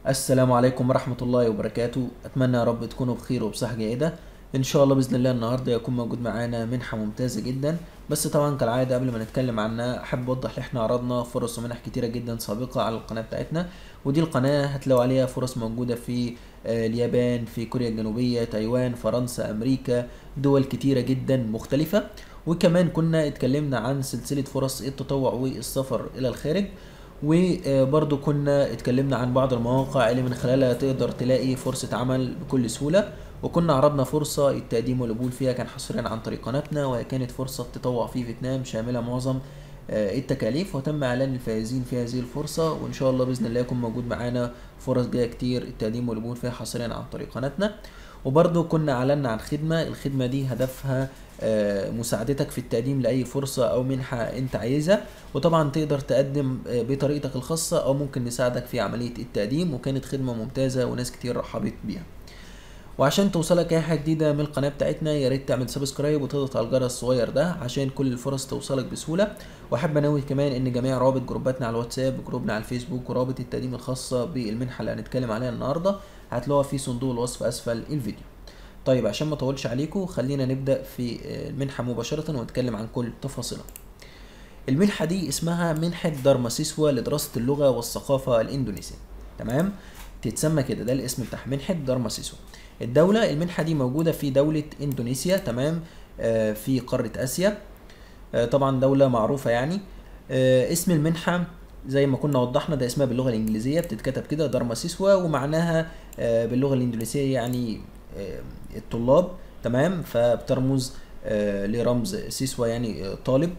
السلام عليكم ورحمة الله وبركاته أتمنى يا رب تكونوا بخير وبصحة جيدة إن شاء الله بإذن الله النهاردة يكون موجود معانا منحة ممتازة جدا بس طبعا كالعادة قبل ما نتكلم عنها أحب أوضح إن إحنا عرضنا فرص ومنح كتيرة جدا سابقة على القناة بتاعتنا ودي القناة هتلاقوا عليها فرص موجودة في آه، اليابان في كوريا الجنوبية تايوان فرنسا أمريكا دول كتيرة جدا مختلفة وكمان كنا اتكلمنا عن سلسلة فرص التطوع والسفر إلى الخارج وبرضو كنا اتكلمنا عن بعض المواقع اللي من خلالها تقدر تلاقي فرصة عمل بكل سهولة وكنا عرضنا فرصة التقديم والقبول فيها كان حصريا عن طريق قناتنا وهي كانت فرصة تطوع في فيتنام شاملة معظم آه، التكاليف وتم اعلان الفائزين في هذه الفرصة وان شاء الله باذن الله يكون موجود معانا فرص جايه كتير التقديم والقبول فيها حصريا عن طريق قناتنا وبرضو كنا اعلنا عن خدمة الخدمة دي هدفها آه، مساعدتك في التقديم لأي فرصة أو منحة أنت عايزها وطبعا تقدر تقدم آه، بطريقتك الخاصة أو ممكن نساعدك في عملية التقديم وكانت خدمة ممتازة وناس كتير رحبت بيها وعشان توصلك اي حاجه جديده من القناه بتاعتنا يا ريت تعمل سبسكرايب وتضغط على الجرس الصغير ده عشان كل الفرص توصلك بسهوله واحب انوه كمان ان جميع روابط جروباتنا على الواتساب وجروبنا على الفيسبوك ورابط التقديم الخاصه بالمنحه اللي هنتكلم عليها النهارده هتلاقوها في صندوق الوصف اسفل الفيديو طيب عشان ما اطولش عليكم خلينا نبدا في آه، المنحه مباشره ونتكلم عن كل تفاصيلها المنحة دي اسمها منحة دارماسيسوا لدراسة اللغة والثقافة الإندونيسية تمام تتسمى كده ده الاسم بتاعها منحة دارماسيسوا الدولة المنحة دي موجودة في دولة إندونيسيا تمام آه في قارة آسيا آه طبعا دولة معروفة يعني آه اسم المنحة زي ما كنا وضحنا ده اسمها باللغة الإنجليزية بتتكتب كده دارماسيسوا ومعناها آه باللغة الإندونيسية يعني آه الطلاب تمام فبترمز آه لرمز سيسوا يعني آه طالب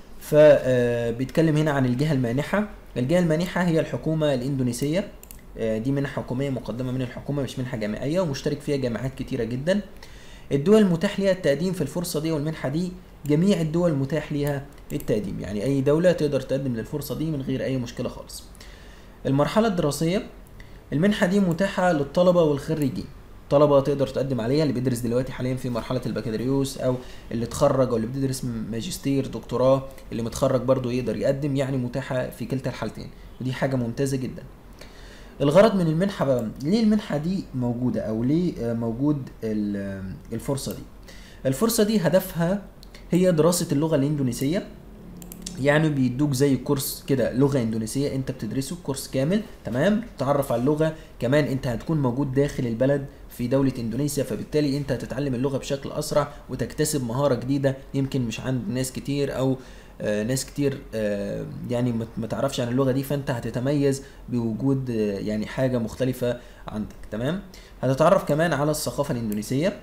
فبيتكلم هنا عن الجهة المانحة الجهة المانحة هي الحكومة الإندونيسية آه، دي منحة حكومية مقدمة من الحكومة مش منحة جامعية ومشترك فيها جامعات كتيرة جدا الدول المتاح ليها التقديم في الفرصة دي والمنحة دي جميع الدول متاح ليها التقديم يعني أي دولة تقدر تقدم للفرصة دي من غير أي مشكلة خالص المرحلة الدراسية المنحة دي متاحة للطلبة والخريجين طلبة تقدر تقدم عليها اللي بيدرس دلوقتي حاليا في مرحلة البكالوريوس أو اللي اتخرج أو اللي بيدرس ماجستير دكتوراه اللي متخرج برضه يقدر يقدم يعني متاحة في كلتا الحالتين ودي حاجة ممتازة جدا الغرض من المنحة بقى ليه المنحة دي موجودة أو ليه آه، موجود ال- آه، الفرصة دي الفرصة دي هدفها هي دراسة اللغة الإندونيسية يعني بيدوك زي كورس كده لغه اندونيسيه انت بتدرسه كورس كامل تمام تتعرف على اللغه كمان انت هتكون موجود داخل البلد في دوله اندونيسيا فبالتالي انت هتتعلم اللغه بشكل اسرع وتكتسب مهاره جديده يمكن مش عند ناس كتير او آه، ناس كتير آه، يعني ما- ما تعرفش عن اللغه دي فانت هتتميز بوجود آه، يعني حاجه مختلفه عندك تمام هتتعرف كمان على الثقافه الاندونيسيه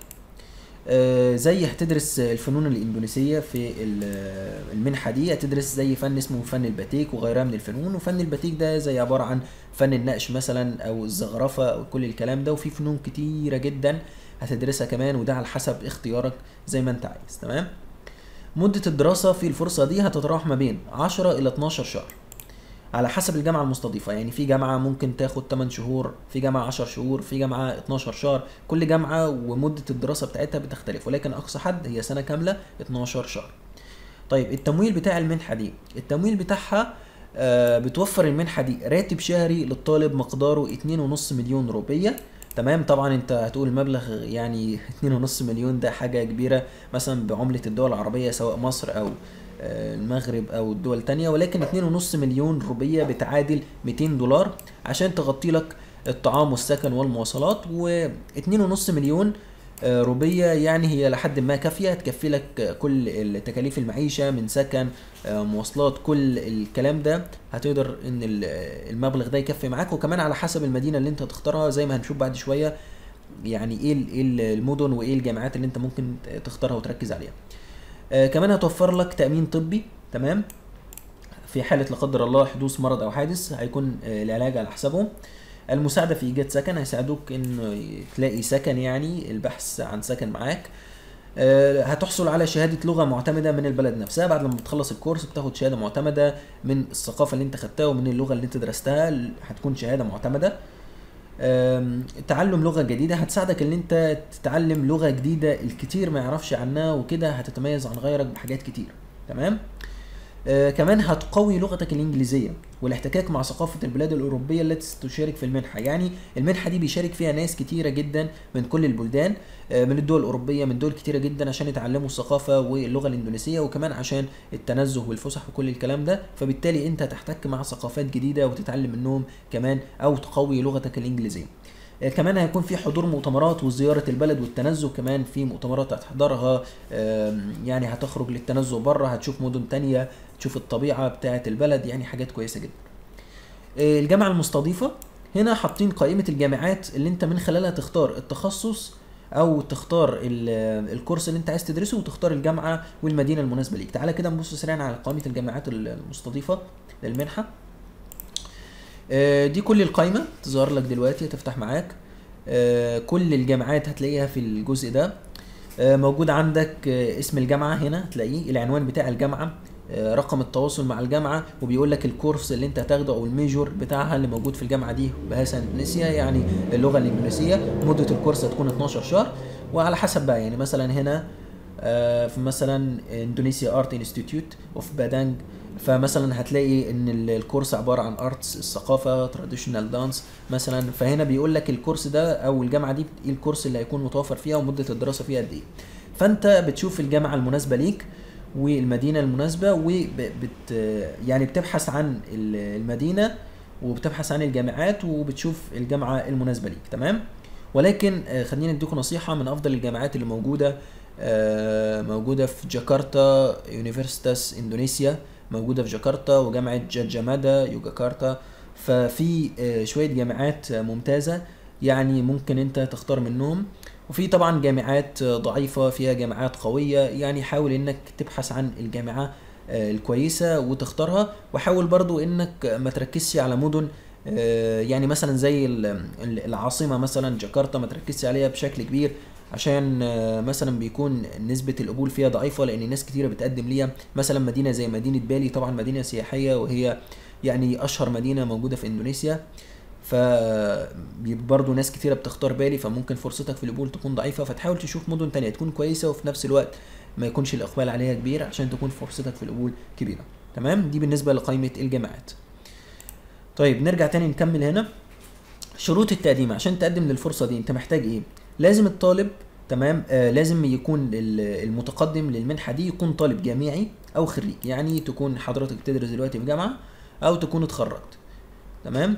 آه، زي هتدرس الفنون الإندونيسية في ال- آه، المنحة دي هتدرس زي فن اسمه فن الباتيك وغيرها من الفنون وفن الباتيك ده زي عبارة عن فن النقش مثلا أو الزخرفة أو كل الكلام ده وفي فنون كتيرة جدا هتدرسها كمان وده على حسب اختيارك زي ما انت عايز تمام مدة الدراسة في الفرصة دي هتتراوح ما بين 10 إلى 12 شهر على حسب الجامعة المستضيفة يعني في جامعة ممكن تاخد 8 شهور في جامعة 10 شهور في جامعة 12 شهر كل جامعة ومدة الدراسة بتاعتها بتختلف ولكن أقصى حد هي سنة كاملة 12 شهر طيب التمويل بتاع المنحة دي التمويل بتاعها آه، بتوفر المنحة دي راتب شهري للطالب مقداره 2.5 مليون روبية تمام طبعا انت هتقول المبلغ يعني 2.5 مليون ده حاجة كبيرة مثلا بعملة الدول العربية سواء مصر او آه، المغرب او الدول التانية ولكن 2.5 مليون روبية بتعادل 200 دولار عشان تغطي لك الطعام والسكن والمواصلات و2.5 مليون آه، روبية يعني هي لحد ما كافية تكفي لك آه، كل التكاليف المعيشة من سكن آه، مواصلات كل الكلام ده هتقدر ان ال- آه، المبلغ ده يكفي معاك وكمان على حسب المدينة اللي انت هتختارها زي ما هنشوف بعد شوية يعني ايه ال- إيه ال- المدن وايه الجامعات اللي انت ممكن تختارها وتركز عليها آه، كمان هتوفر لك تأمين طبي تمام في حالة لا قدر الله حدوث مرض أو حادث هيكون آه، العلاج على حسابهم المساعدة في إيجاد سكن هيساعدوك إن تلاقي سكن يعني البحث عن سكن معاك آه، هتحصل على شهادة لغة معتمدة من البلد نفسها بعد لما بتخلص الكورس بتاخد شهادة معتمدة من الثقافة اللي انت خدتها ومن اللغة اللي انت درستها هتكون شهادة معتمدة آم، تعلم لغة جديدة هتساعدك ان انت تتعلم لغة جديدة الكتير ما يعرفش عنها وكده هتتميز عن غيرك بحاجات كتير تمام آه كمان هتقوي لغتك الانجليزيه والاحتكاك مع ثقافه البلاد الاوروبيه التي ستشارك في المنحه يعني المنحه دي بيشارك فيها ناس كتيره جدا من كل البلدان آه من الدول الاوروبيه من دول كتيره جدا عشان يتعلموا الثقافه واللغه الاندونيسيه وكمان عشان التنزه والفسح وكل الكلام ده فبالتالي انت هتحتك مع ثقافات جديده وتتعلم منهم كمان او تقوي لغتك الانجليزيه آه، كمان هيكون في حضور مؤتمرات وزيارة البلد والتنزه كمان في مؤتمرات هتحضرها آم، يعني هتخرج للتنزه بره هتشوف مدن تانية تشوف الطبيعة بتاعة البلد يعني حاجات كويسة جدا آه، الجامعة المستضيفة هنا حاطين قائمة الجامعات اللي انت من خلالها تختار التخصص او تختار ال- الكورس اللي انت عايز تدرسه وتختار الجامعة والمدينة المناسبة ليك تعالى كده نبص سريعا على قائمة الجامعات المستضيفة للمنحة آه، دي كل القائمة تظهر لك دلوقتي هتفتح معاك آه، كل الجامعات هتلاقيها في الجزء ده آه، موجود عندك آه، اسم الجامعة هنا هتلاقيه العنوان بتاع الجامعة آه، رقم التواصل مع الجامعة وبيقول لك الكورس اللي انت هتاخده او الميجور بتاعها اللي موجود في الجامعة دي بهذا اندونيسيا يعني اللغة الاندونيسية مدة الكورس هتكون 12 شهر وعلى حسب بقى يعني مثلا هنا آه، في مثلا اندونيسيا ارت انستيتيوت اوف بادانج فمثلا هتلاقي ان ال- الكورس عباره عن ارتس الثقافه تراديشنال دانس مثلا فهنا بيقول لك الكورس ده او الجامعه دي ايه الكورس اللي هيكون متوفر فيها ومده الدراسه فيها قد ايه فانت بتشوف الجامعه المناسبه ليك والمدينه المناسبه وبت يعني بتبحث عن ال- المدينه وبتبحث عن الجامعات وبتشوف الجامعه المناسبه ليك تمام ولكن آه، خلينا نديكم نصيحه من افضل الجامعات اللي موجوده آه، موجوده في جاكرتا يونيفرسيتاس اندونيسيا موجوده في جاكرتا وجامعه جاجامادا يوجاكرتا ففي آه، شويه جامعات آه، ممتازه يعني ممكن انت تختار منهم وفي طبعا جامعات آه، ضعيفه فيها جامعات قويه يعني حاول انك تبحث عن الجامعه آه، الكويسه وتختارها وحاول برضو انك ما تركزش على مدن آه، يعني مثلا زي ال- ال- العاصمه مثلا جاكرتا ما تركزش عليها بشكل كبير عشان آه، مثلا بيكون نسبة القبول فيها ضعيفة لأن ناس كتيرة بتقدم ليها مثلا مدينة زي مدينة بالي طبعا مدينة سياحية وهي يعني أشهر مدينة موجودة في إندونيسيا ف برضه ناس كتيرة بتختار بالي فممكن فرصتك في القبول تكون ضعيفة فتحاول تشوف مدن تانية تكون كويسة وفي نفس الوقت ما يكونش الإقبال عليها كبير عشان تكون فرصتك في القبول كبيرة تمام دي بالنسبة لقائمة الجامعات طيب نرجع تاني نكمل هنا شروط التقديم عشان تقدم للفرصه دي انت محتاج ايه لازم الطالب تمام آه لازم يكون ال- المتقدم للمنحه دي يكون طالب جامعي او خريج يعني تكون حضرتك بتدرس دلوقتي في جامعه او تكون اتخرجت تمام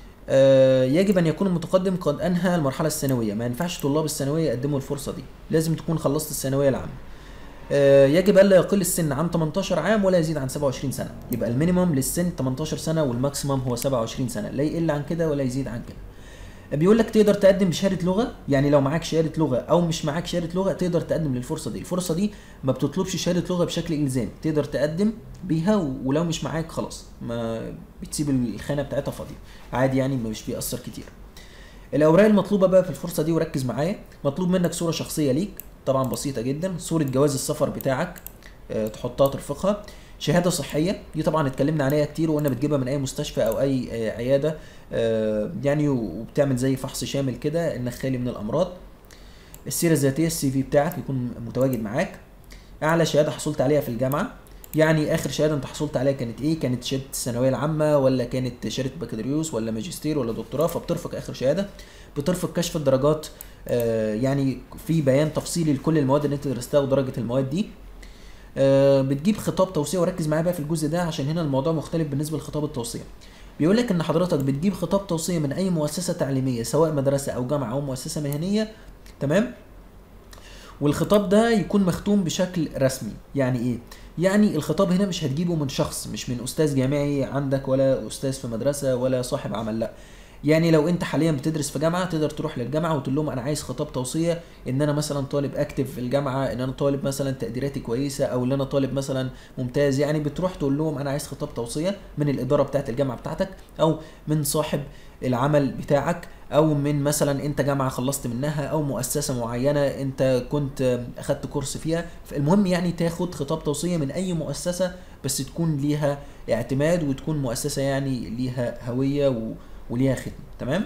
آه يجب ان يكون المتقدم قد انهى المرحله الثانويه ما ينفعش طلاب الثانويه يقدموا الفرصه دي لازم تكون خلصت الثانويه العامه آه، يجب الا يقل السن عن 18 عام ولا يزيد عن 27 سنه يبقى المينيمم للسن 18 سنه والماكسيمم هو 27 سنه لا يقل عن كده ولا يزيد عن كده بيقول لك تقدر تقدم بشهاده لغه يعني لو معاك شهاده لغه او مش معاك شهاده لغه تقدر تقدم للفرصه دي الفرصه دي ما بتطلبش شهاده لغه بشكل الزامي تقدر تقدم بيها و- ولو مش معاك خلاص ما بتسيب الخانه بتاعتها فاضيه عادي يعني مش بيأثر كتير الاوراق المطلوبه بقى في الفرصه دي وركز معايا مطلوب منك صوره شخصيه ليك طبعا بسيطه جدا صوره جواز السفر بتاعك آه، تحطها ترفقها شهاده صحيه دي طبعا اتكلمنا عليها كتير وقلنا بتجيبها من اي مستشفى او اي آه، عياده آه، يعني وبتعمل زي فحص شامل كده انك خالي من الامراض السيره الذاتيه السي في بتاعك يكون متواجد معاك اعلى شهاده حصلت عليها في الجامعه يعني اخر شهاده انت حصلت عليها كانت ايه كانت شهاده الثانويه العامه ولا كانت شهاده بكالوريوس ولا ماجستير ولا دكتوراه فبترفق اخر شهاده بترفق كشف الدرجات آه، يعني في بيان تفصيلي لكل المواد اللي انت درستها ودرجه المواد دي آه، بتجيب خطاب توصيه وركز معايا بقى في الجزء ده عشان هنا الموضوع مختلف بالنسبه لخطاب التوصيه بيقول لك ان حضرتك بتجيب خطاب توصيه من اي مؤسسه تعليميه سواء مدرسه او جامعه او مؤسسه مهنيه تمام والخطاب ده يكون مختوم بشكل رسمي يعني ايه يعني الخطاب هنا مش هتجيبه من شخص مش من استاذ جامعي عندك ولا استاذ في مدرسه ولا صاحب عمل لا يعني لو انت حاليا بتدرس في جامعه تقدر تروح للجامعه وتقول لهم انا عايز خطاب توصيه ان انا مثلا طالب اكتف في الجامعه ان انا طالب مثلا تقديراتي كويسه او ان انا طالب مثلا ممتاز يعني بتروح تقول لهم انا عايز خطاب توصيه من الاداره بتاعه الجامعه بتاعتك او من صاحب العمل بتاعك او من مثلا انت جامعه خلصت منها او مؤسسه معينه انت كنت اخدت كورس فيها المهم يعني تاخد خطاب توصيه من اي مؤسسه بس تكون ليها اعتماد وتكون مؤسسه يعني ليها هويه و... وليها ختم تمام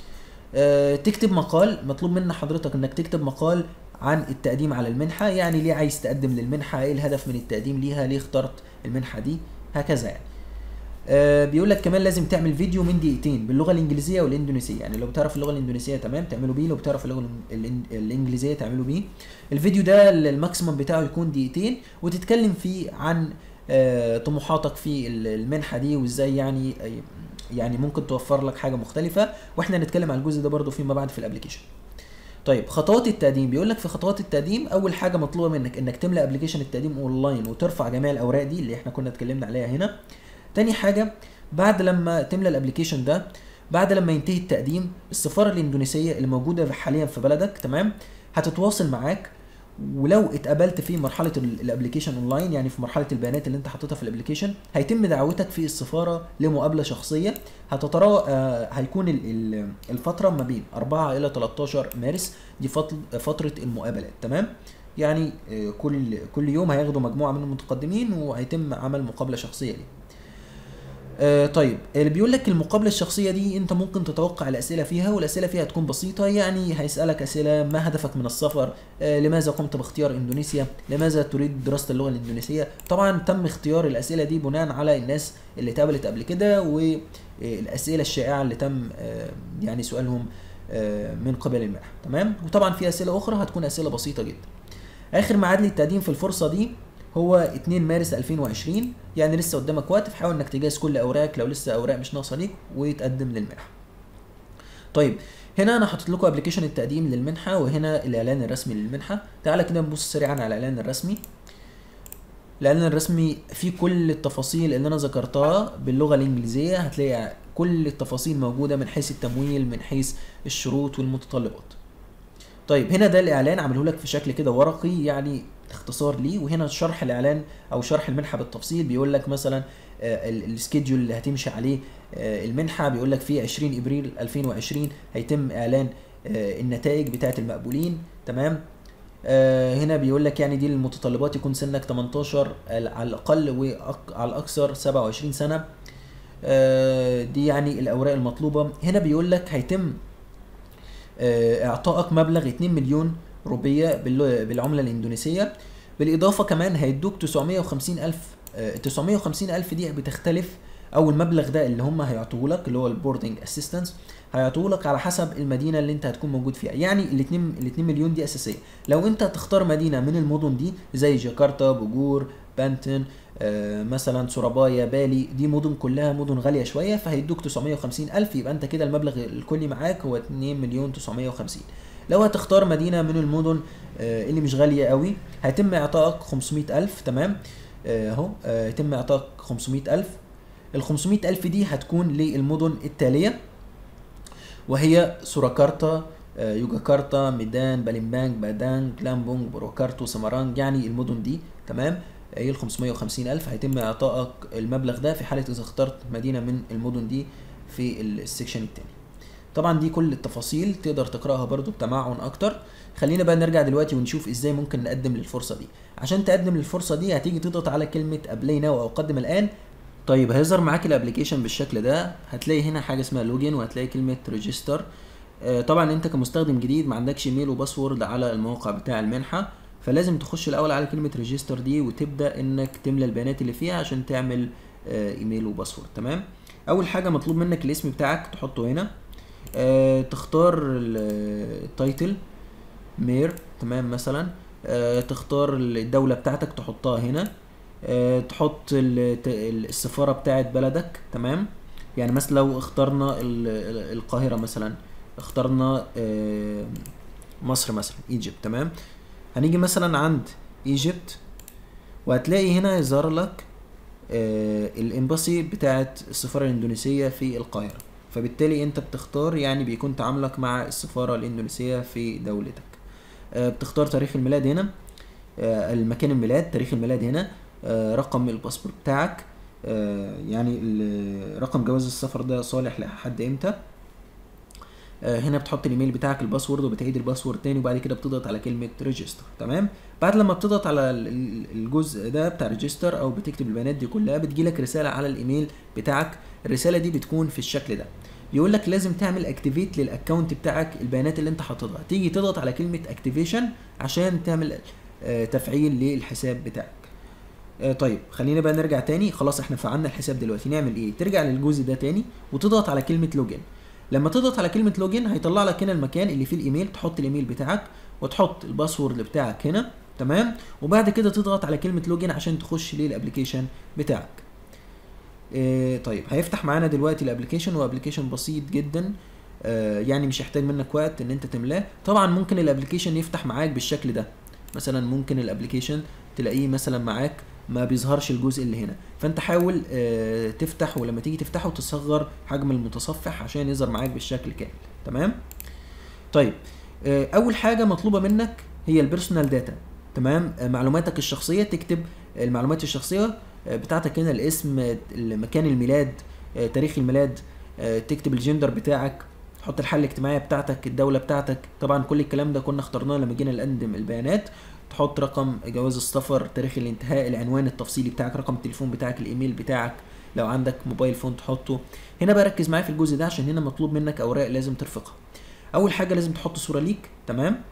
آه تكتب مقال مطلوب من حضرتك انك تكتب مقال عن التقديم على المنحه يعني ليه عايز تقدم للمنحه ايه الهدف من التقديم ليها ليه اخترت المنحه دي هكذا يعني آه بيقول لك كمان لازم تعمل فيديو من دقيقتين باللغه الانجليزيه والاندونيسيه يعني لو بتعرف اللغه الانجليزيه تمام تعمله بيه لو بتعرف اللغه الإن- الإن- الانجليزيه تعمله بيه الفيديو ده الماكسيمم بتاعه يكون دقيقتين وتتكلم فيه عن آه طموحاتك في ال- المنحه دي وازاي يعني يعني ممكن توفر لك حاجه مختلفه واحنا هنتكلم على الجزء ده برضو فيما بعد في الابلكيشن طيب خطوات التقديم بيقول لك في خطوات التقديم اول حاجه مطلوبه منك انك تملى ابلكيشن التقديم اونلاين وترفع جميع الاوراق دي اللي احنا كنا اتكلمنا عليها هنا تاني حاجه بعد لما تملى الابلكيشن ده بعد لما ينتهي التقديم السفاره الاندونيسيه اللي موجوده حاليا في بلدك تمام هتتواصل معاك ولو اتقبلت في مرحله ال- الابلكيشن اونلاين يعني في مرحله البيانات اللي انت حاططها في الابلكيشن هيتم دعوتك في السفاره لمقابله شخصيه هتترا آه هيكون ال- ال- الفتره ما بين 4 الى 13 مارس دي فط- فتره المقابلات تمام يعني آه، كل كل يوم هياخدوا مجموعه من المتقدمين وهيتم عمل مقابله شخصيه ليه آه طيب اللي بيقول لك المقابله الشخصيه دي انت ممكن تتوقع الاسئله فيها والاسئله فيها تكون بسيطه يعني هيسالك اسئله ما هدفك من السفر آه لماذا قمت باختيار اندونيسيا لماذا تريد دراسه اللغه الاندونيسيه طبعا تم اختيار الاسئله دي بناء على الناس اللي اتقابلت قبل كده والاسئله الشائعه اللي تم آه يعني سؤالهم آه من قبل المنحه تمام وطبعا في اسئله اخرى هتكون اسئله بسيطه جدا اخر ميعاد للتقديم في الفرصه دي هو 2 مارس 2020 يعني لسه قدامك وقت فحاول انك تجهز كل اوراقك لو لسه اوراق مش ناقصه ليك وتقدم للمنحه طيب هنا انا حاطط لكم ابلكيشن التقديم للمنحه وهنا الاعلان الرسمي للمنحه تعالى كده نبص سريعا على الاعلان الرسمي الاعلان الرسمي فيه كل التفاصيل اللي انا ذكرتها باللغه الانجليزيه هتلاقي كل التفاصيل موجوده من حيث التمويل من حيث الشروط والمتطلبات طيب هنا ده الاعلان عمله لك في شكل كده ورقي يعني اختصار ليه وهنا شرح الاعلان او شرح المنحه بالتفصيل بيقول لك مثلا آه، ال- السكيدجول اللي هتمشي عليه آه، المنحه بيقول لك في 20 ابريل 2020 هيتم اعلان آه، النتائج بتاعه المقبولين تمام آه، هنا بيقول لك يعني دي المتطلبات يكون سنك 18 على على الاقل وعلى الاكثر 27 سنه آه، دي يعني الاوراق المطلوبه هنا بيقول لك هيتم آه، اعطائك مبلغ 2 مليون روبيه بالل- بالعمله الاندونيسيه بالاضافه كمان هيدوك 950 الف آه، 950 الف دي بتختلف او المبلغ ده اللي هم هيعطوه لك اللي هو البوردنج اسيستنس هيعطوه لك على حسب المدينه اللي انت هتكون موجود فيها يعني ال 2 ال 2 مليون دي اساسيه لو انت هتختار مدينه من المدن دي زي جاكرتا بوجور بانتن آه، مثلا سورابايا بالي دي مدن كلها مدن غاليه شويه فهيدوك 950 الف يبقى انت كده المبلغ الكلي معاك هو 2 مليون 950 لو هتختار مدينه من المدن آه، اللي مش غاليه قوي هيتم اعطائك 500 الف تمام آه، اهو آه، يتم اعطائك 500 الف ال 500 الف دي هتكون للمدن التاليه وهي سوراكارتا آه، يوجاكارتا ميدان باليمبانج بادانج لامبونج بروكارتو سمرانج يعني المدن دي تمام هي ال 550 الف هيتم اعطائك المبلغ ده في حاله اذا اخترت مدينه من المدن دي في السكشن التاني طبعا دي كل التفاصيل تقدر تقراها برضو بتمعن اكتر خلينا بقى نرجع دلوقتي ونشوف ازاي ممكن نقدم للفرصه دي عشان تقدم للفرصه دي هتيجي تضغط على كلمه ابلاي ناو او قدم الان طيب هيظهر معاك الابلكيشن بالشكل ده هتلاقي هنا حاجه اسمها لوجين وهتلاقي كلمه ريجستر طبعا انت كمستخدم جديد ما عندكش ايميل وباسورد على الموقع بتاع المنحه فلازم تخش الاول على كلمه ريجستر دي وتبدا انك تملى البيانات اللي فيها عشان تعمل آه، ايميل وباسورد تمام اول حاجه مطلوب منك الاسم بتاعك تحطه هنا آه، تختار ال- التايتل مير تمام مثلا آه، تختار الدولة بتاعتك تحطها هنا آه، تحط ال- ت- ال- السفارة بتاعت بلدك تمام يعني مثلا لو اخترنا ال- ال- القاهرة مثلا اخترنا آه، مصر مثلا ايجيبت تمام هنيجي مثلا عند ايجيبت وهتلاقي هنا يظهر لك آه، الامباسي بتاعت السفارة الاندونيسية في القاهرة فبالتالي انت بتختار يعني بيكون تعاملك مع السفارة الاندونيسية في دولتك آه، بتختار تاريخ الميلاد هنا آه، المكان الميلاد تاريخ الميلاد هنا آه، رقم الباسبور بتاعك آه، يعني ال- رقم جواز السفر ده صالح لحد امتى آه، هنا بتحط الايميل بتاعك الباسورد وبتعيد الباسورد تاني وبعد كده بتضغط على كلمه ريجستر تمام بعد لما بتضغط على ال- ال- الجزء ده بتاع ريجستر او بتكتب البيانات دي كلها بتجيلك رساله على الايميل بتاعك الرساله دي بتكون في الشكل ده يقول لك لازم تعمل اكتيفيت للاكونت بتاعك البيانات اللي انت حاططها تيجي تضغط على كلمه اكتيفيشن عشان تعمل آه، تفعيل للحساب بتاعك آه طيب خلينا بقى نرجع تاني خلاص احنا فعلنا الحساب دلوقتي نعمل ايه ترجع للجزء ده تاني وتضغط على كلمه لوجن لما تضغط على كلمه لوجن هيطلع لك هنا المكان اللي فيه الايميل تحط الايميل بتاعك وتحط الباسورد بتاعك هنا تمام وبعد كده تضغط على كلمه لوجن عشان تخش للابلكيشن بتاعك إيه طيب هيفتح معانا دلوقتي الابلكيشن وابلكيشن بسيط جدا آه يعني مش هيحتاج منك وقت ان انت تملاه طبعا ممكن الابلكيشن يفتح معاك بالشكل ده مثلا ممكن الابلكيشن تلاقيه مثلا معاك ما بيظهرش الجزء اللي هنا فانت حاول آه تفتح ولما تيجي تفتحه تصغر حجم المتصفح عشان يظهر معاك بالشكل كامل تمام طيب آه اول حاجه مطلوبه منك هي البيرسونال داتا تمام آه معلوماتك الشخصيه تكتب المعلومات الشخصيه آه بتاعتك هنا الاسم آه، مكان الميلاد آه تاريخ الميلاد آه تكتب الجندر بتاعك تحط الحاله الاجتماعيه بتاعتك الدوله بتاعتك طبعا كل الكلام ده كنا اخترناه لما جينا نقدم البيانات تحط رقم جواز السفر تاريخ الانتهاء العنوان التفصيلي بتاعك رقم التليفون بتاعك الايميل بتاعك لو عندك موبايل فون تحطه هنا بقى ركز معايا في الجزء ده عشان هنا مطلوب منك اوراق لازم ترفقها اول حاجه لازم تحط صوره ليك تمام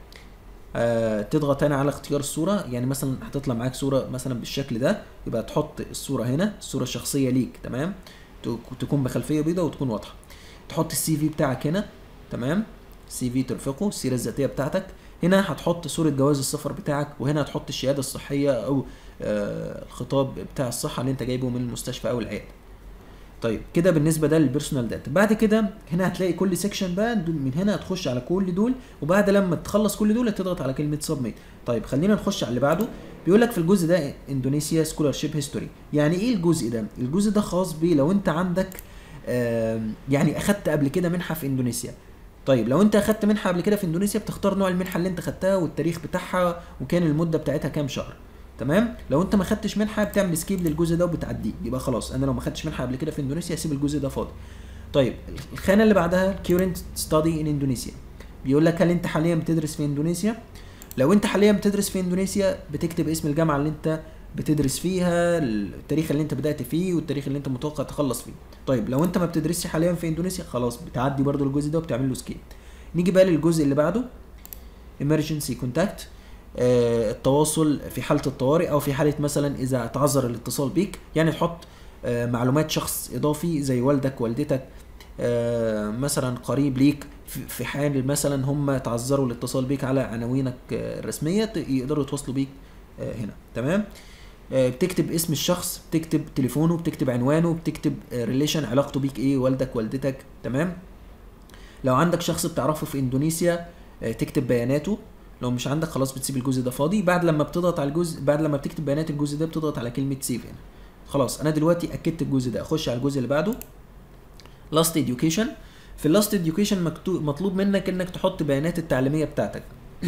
آه تضغط هنا على اختيار الصوره يعني مثلا هتطلع معاك صوره مثلا بالشكل ده يبقى تحط الصوره هنا الصوره الشخصيه ليك تمام تك- تكون بخلفيه بيضاء وتكون واضحه تحط السي في بتاعك هنا تمام سي في ترفقه السيره الذاتيه بتاعتك هنا هتحط صوره جواز السفر بتاعك وهنا هتحط الشهاده الصحيه او آه الخطاب بتاع الصحه اللي انت جايبه من المستشفى او العياده طيب كده بالنسبه ده للبيرسونال داتا بعد كده هنا هتلاقي كل سيكشن بقى دول من هنا هتخش على كل دول وبعد لما تخلص كل دول هتضغط على كلمه سبميت طيب خلينا نخش على اللي بعده بيقول لك في الجزء ده اندونيسيا سكولارشيب هيستوري يعني ايه الجزء ده الجزء ده خاص بيه لو انت عندك آم، يعني اخدت قبل كده منحه في اندونيسيا طيب لو انت اخدت منحه قبل كده في اندونيسيا بتختار نوع المنحه اللي انت خدتها والتاريخ بتاعها وكان المده بتاعتها كام شهر تمام لو انت ما خدتش منحه بتعمل سكيب للجزء ده وبتعديه يبقى خلاص انا لو ما خدتش منحه قبل كده في اندونيسيا هسيب الجزء ده فاضي طيب الخانه اللي بعدها current study in اندونيسيا بيقول لك هل انت حاليا بتدرس في اندونيسيا لو انت حاليا بتدرس في اندونيسيا بتكتب اسم الجامعه اللي انت بتدرس فيها التاريخ اللي انت بدات فيه والتاريخ اللي انت متوقع تخلص فيه طيب لو انت ما بتدرسش حاليا في اندونيسيا خلاص بتعدي برضو الجزء ده وبتعمل له سكيب نيجي بقى للجزء اللي بعده emergency contact آه التواصل في حاله الطوارئ او في حاله مثلا اذا تعذر الاتصال بيك يعني تحط آه معلومات شخص اضافي زي والدك والدتك آه مثلا قريب ليك في- في حال مثلا هم تعذروا الاتصال بيك على عناوينك آه، الرسميه ت- يقدروا يتواصلوا بيك آه، هنا تمام آه، بتكتب اسم الشخص بتكتب تليفونه بتكتب عنوانه بتكتب ريليشن علاقته بيك ايه والدك والدتك تمام لو عندك شخص بتعرفه في اندونيسيا آه، تكتب بياناته لو مش عندك خلاص بتسيب الجزء ده فاضي بعد لما بتضغط على الجزء بعد لما بتكتب بيانات الجزء ده بتضغط على كلمه سيف هنا خلاص انا دلوقتي اكدت الجزء ده اخش على الجزء اللي بعده لاست education في اللاست education مكتوب مطلوب منك انك تحط بيانات التعليميه بتاعتك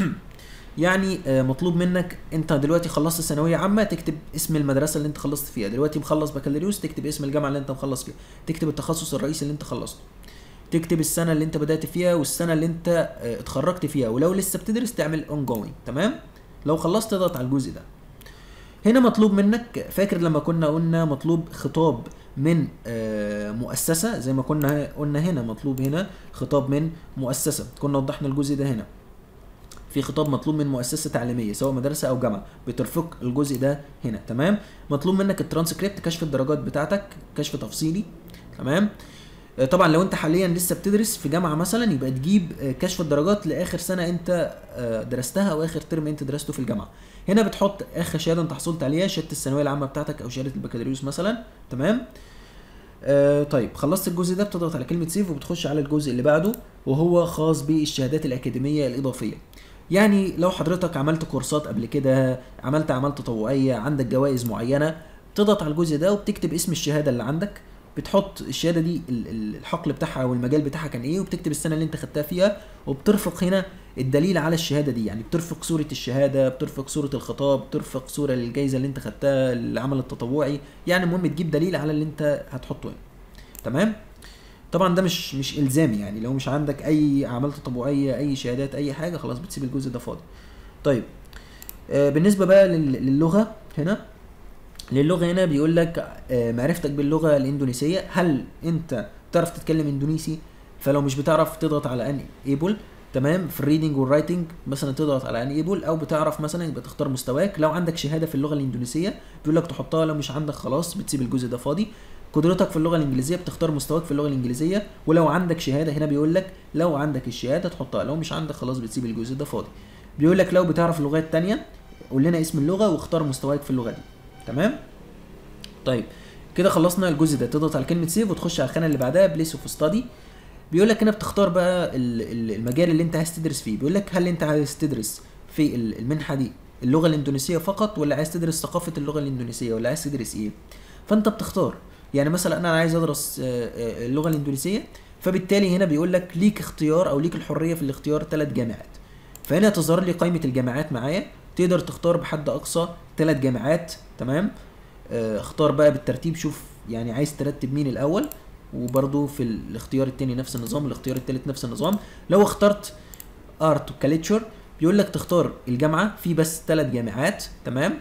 يعني آه، مطلوب منك انت دلوقتي خلصت ثانويه عامه تكتب اسم المدرسه اللي انت خلصت فيها دلوقتي مخلص بكالوريوس تكتب اسم الجامعه اللي انت مخلص فيها تكتب التخصص الرئيسي اللي انت خلصته تكتب السنه اللي انت بدات فيها والسنه اللي انت آه، اتخرجت فيها ولو لسه بتدرس تعمل اون جوينج تمام لو خلصت اضغط على الجزء ده هنا مطلوب منك فاكر لما كنا قلنا مطلوب خطاب من آه، مؤسسه زي ما كنا قلنا هنا مطلوب هنا خطاب من مؤسسه كنا وضحنا الجزء ده هنا في خطاب مطلوب من مؤسسه تعليميه سواء مدرسه او جامعه بترفق الجزء ده هنا تمام مطلوب منك الترانسكريبت كشف الدرجات بتاعتك كشف تفصيلي تمام آه، طبعا لو انت حاليا لسه بتدرس في جامعه مثلا يبقى تجيب آه، كشف الدرجات لاخر سنه انت آه، درستها او اخر ترم انت درسته في الجامعه هنا بتحط اخر شهاده انت حصلت عليها شهاده الثانويه العامه بتاعتك او شهاده البكالوريوس مثلا تمام آه طيب خلصت الجزء ده بتضغط على كلمه سيف وبتخش على الجزء اللي بعده وهو خاص بالشهادات الاكاديميه الاضافيه يعني لو حضرتك عملت كورسات قبل كده عملت اعمال تطوعيه عندك جوائز معينه تضغط على الجزء ده وبتكتب اسم الشهاده اللي عندك بتحط الشهاده دي ال- ال- الحقل بتاعها او المجال بتاعها كان ايه وبتكتب السنه اللي انت خدتها فيها وبترفق هنا الدليل على الشهاده دي يعني بترفق صوره الشهاده بترفق صوره الخطاب بترفق صوره للجائزه اللي انت خدتها العمل التطوعي يعني المهم تجيب دليل على اللي انت هتحطه هنا تمام طبعا ده مش مش الزامي يعني لو مش عندك اي اعمال تطوعيه اي شهادات اي حاجه خلاص بتسيب الجزء ده فاضي طيب آه بالنسبه بقى لل- للغه هنا للغه هنا بيقول لك آه، معرفتك باللغه الاندونيسيه هل انت تعرف تتكلم اندونيسي فلو مش بتعرف تضغط على ان ايبل تمام في الريدنج والرايتنج مثلا تضغط على انيبل او بتعرف مثلا يبقى تختار مستواك لو عندك شهاده في اللغه الاندونيسيه بيقول لك تحطها لو مش عندك خلاص بتسيب الجزء ده فاضي قدرتك في اللغه الانجليزيه بتختار مستواك في اللغه الانجليزيه ولو عندك شهاده هنا بيقول لك لو عندك الشهاده تحطها لو مش عندك خلاص بتسيب الجزء ده فاضي بيقول لك لو بتعرف لغات تانية قول لنا اسم اللغه واختار مستواك في اللغه دي تمام طيب كده خلصنا الجزء ده تضغط على كلمه سيف وتخش على الخانه اللي بعدها بليس اوف ستادي بيقول لك هنا بتختار بقى ال- ال- المجال اللي انت عايز تدرس فيه بيقول لك هل انت عايز تدرس في ال- المنحه دي اللغه الاندونيسيه فقط ولا عايز تدرس ثقافه اللغه الاندونيسيه ولا عايز تدرس ايه فانت بتختار يعني مثلا انا عايز ادرس آه، آه، اللغه الاندونيسيه فبالتالي هنا بيقول لك ليك اختيار او ليك الحريه في الاختيار ثلاث جامعات فهنا تظهر لي قائمه الجامعات معايا تقدر تختار بحد اقصى ثلاث جامعات تمام آه، اختار بقى بالترتيب شوف يعني عايز ترتب مين الاول وبرضو في الاختيار التاني نفس النظام الاختيار التالت نفس النظام لو اخترت ارت وكاليتشر بيقول لك تختار الجامعه في بس ثلاث جامعات تمام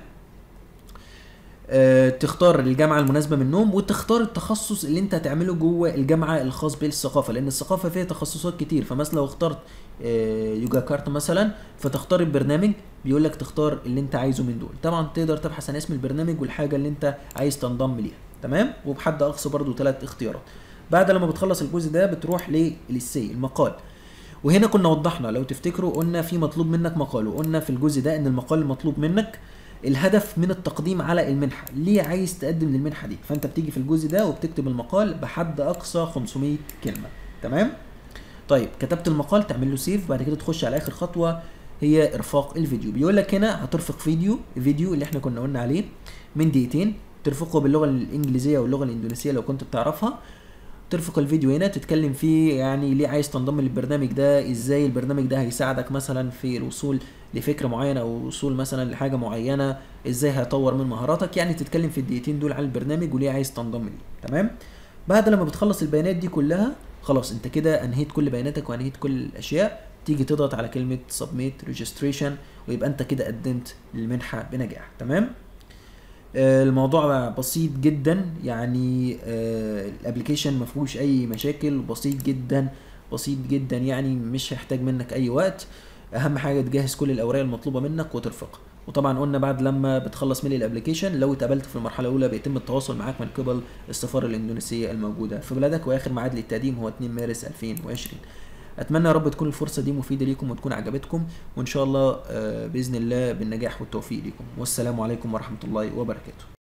آه، تختار الجامعه المناسبه منهم وتختار التخصص اللي انت هتعمله جوه الجامعه الخاص بالثقافه لان الثقافه فيها تخصصات كتير فمثلا لو اخترت آه، يوجا كارت مثلا فتختار البرنامج بيقول لك تختار اللي انت عايزه من دول طبعا تقدر تبحث عن اسم البرنامج والحاجه اللي انت عايز تنضم ليها تمام وبحد اقصى برضو ثلاث اختيارات بعد لما بتخلص الجزء ده بتروح للسي المقال وهنا كنا وضحنا لو تفتكروا قلنا في مطلوب منك مقال وقلنا في الجزء ده ان المقال المطلوب منك الهدف من التقديم على المنحه ليه عايز تقدم للمنحه دي فانت بتيجي في الجزء ده وبتكتب المقال بحد اقصى 500 كلمه تمام طيب كتبت المقال تعمل له سيف بعد كده تخش على اخر خطوه هي ارفاق الفيديو بيقول لك هنا هترفق فيديو فيديو اللي احنا كنا قلنا عليه من دقيقتين ترفقه باللغه الانجليزيه واللغه الاندونيسيه لو كنت بتعرفها ترفق الفيديو هنا تتكلم فيه يعني ليه عايز تنضم للبرنامج ده ازاي البرنامج ده هيساعدك مثلا في الوصول لفكره معينه او الوصول مثلا لحاجه معينه ازاي هيطور من مهاراتك يعني تتكلم في الدقيقتين دول عن البرنامج وليه عايز تنضم ليه تمام بعد لما بتخلص البيانات دي كلها خلاص انت كده انهيت كل بياناتك وانهيت كل الاشياء تيجي تضغط على كلمه submit registration ويبقى انت كده قدمت للمنحه بنجاح تمام آه، الموضوع بسيط جدا يعني الابلكيشن ما فيهوش اي مشاكل بسيط جدا بسيط جدا يعني مش هيحتاج منك اي وقت اهم حاجه تجهز كل الاوراق المطلوبه منك وترفقها وطبعا قلنا بعد لما بتخلص ميل الابلكيشن لو اتقبلت في المرحله الاولى بيتم التواصل معاك من قبل السفاره الاندونيسيه الموجوده في بلدك واخر ميعاد للتقديم هو 2 مارس 2020 اتمنى يا رب تكون الفرصه دي مفيده ليكم وتكون عجبتكم وان شاء الله آه، باذن الله بالنجاح والتوفيق ليكم والسلام عليكم ورحمه الله وبركاته